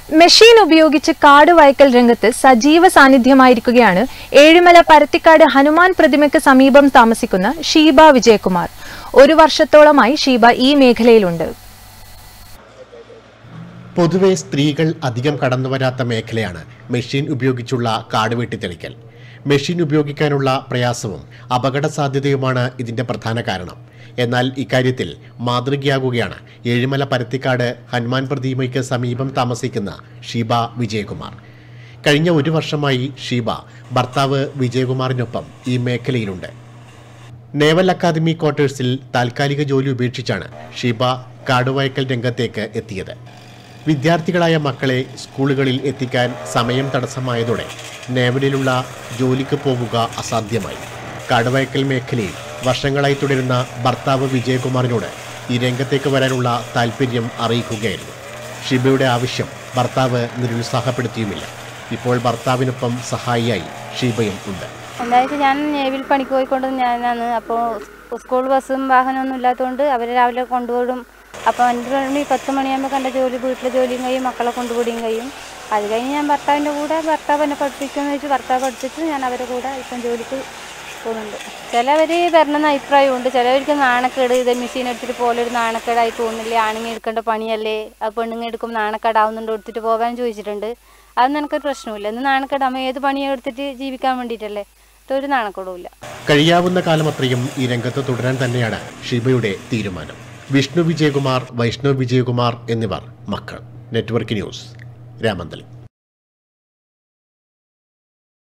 machine ഉപയോഗിച്ച് കാട് വയക്കൽ രംഗത്ത് സജീവ സാന്നിധ്യമായിരിക്കുകയാണ് ഏഴിമല പരത്തിക്കാട് ഹനുമാൻ പ്രതിമയ്ക്ക് സമീപം താമസിക്കുന്ന ഷീബ വിജയകുമാർ ഒരു വർഷത്തോളമായി ഷീബ ഈ മേഖലയിലുണ്ട് പൊതുവെ സ്ത്രീകൾ അധികം കടന്നുവരാത്ത മേഖലയാണ് മെഷീൻ ഉപയോഗിച്ചുള്ള കാട് വെട്ടിത്തെളിക്കൽ മെഷീൻ ഉപയോഗിക്കാനുള്ള പ്രയാസവും അപകട സാധ്യതയുമാണ് ഇതിന്റെ പ്രധാന കാരണം എന്നാൽ ഇക്കാര്യത്തിൽ മാതൃകയാകുകയാണ് ഏഴിമല പരത്തിക്കാട് ഹനുമാൻ പ്രതിമയ്ക്ക് സമീപം താമസിക്കുന്ന ഷീബ വിജയകുമാർ കഴിഞ്ഞ ഒരു വർഷമായി ഷീബ ഭർത്താവ് വിജയകുമാറിനൊപ്പം ഈ മേഖലയിലുണ്ട് നേവൽ അക്കാദമി ക്വാർട്ടേഴ്സിൽ താൽക്കാലിക ജോലി ഉപേക്ഷിച്ചാണ് ഷീബ കാടുവയക്കൽ രംഗത്തേക്ക് എത്തിയത് വിദ്യാർത്ഥികളായ മക്കളെ സ്കൂളുകളിൽ എത്തിക്കാൻ സമയം തടസ്സമായതോടെ നേവലിലുള്ള ജോലിക്ക് പോവുക അസാധ്യമായി കാടുവയക്കൽ മേഖലയിൽ വർഷങ്ങളായി തുടരുന്ന ഭർത്താവ് വിജയകുമാറിനോട് ഈ രംഗത്തേക്ക് വരാനുള്ള താല്പര്യം അറിയിക്കുകയായിരുന്നു ഷിബയുടെ ആവശ്യം ഭർത്താവ് നിരുത്സാഹപ്പെടുത്തിയുമില്ല ഇപ്പോൾ ഭർത്താവിനൊപ്പം സഹായിയായി ഷീബയും ഉണ്ട് എന്താണെന്ന് വെച്ചാൽ ഞാൻ നേവിൽ പണിക്ക് പോയിക്കൊണ്ട് ഞാനാണ് അപ്പോൾ സ്കൂൾ ബസ്സും വാഹനമൊന്നും ഇല്ലാത്തതുകൊണ്ട് അവരെ രാവിലെ കൊണ്ടുപോടും അപ്പോൾ അഞ്ച് മണി പത്ത് മണിയാകുമ്പോൾ കണ്ട ജോലി വീട്ടിലെ ജോലിയും കഴിയും മക്കളെ കൊണ്ടുപോടുകയും കഴിയും അത് കഴിഞ്ഞ് ഞാൻ ഭർത്താവിൻ്റെ കൂടെ ഭർത്താവ് എന്നെ പഠിപ്പിക്കുമെന്ന് വെച്ച് ഭർത്താവ് പഠിപ്പിച്ച് ഞാൻ അവരുടെ കൂടെ ഇപ്പം ജോലിക്ക് പോകുന്നുണ്ട് ചിലവർ വരണമെന്ന് അഭിപ്രായമുണ്ട് ചിലവർക്ക് നാണക്കേട് ഇത് മെഷീൻ എടുത്തിട്ട് പോലെ ഒരു നാണക്കേടായി തോന്നില്ല ആണുങ്ങൾ എടുക്കേണ്ട പണിയല്ലേ ആ പെണ്ണുങ്ങൾ എടുക്കും നാണക്കേടാവുന്നുണ്ട് എടുത്തിട്ട് പോകാൻ ചോദിച്ചിട്ടുണ്ട് അതൊന്നും എനിക്കൊരു പ്രശ്നമില്ല ഇന്ന് നാണക്കേട് അമ്മ ഏത് പണിയും എടുത്തിട്ട് ജീവിക്കാൻ വേണ്ടിയിട്ടല്ലേ ഒരു നാണക്കേടുമില്ല കഴിയാവുന്ന കാലമത്രയും ഈ രംഗത്ത് തുടരാൻ തന്നെയാണ് ഷിബയുടെ തീരുമാനം വിഷ്ണു വിജയകുമാർ വൈഷ്ണവ് വിജയകുമാർ എന്നിവർ മക്കൾ നെറ്റ്വർക്ക് ന്യൂസ് രാമന്തലി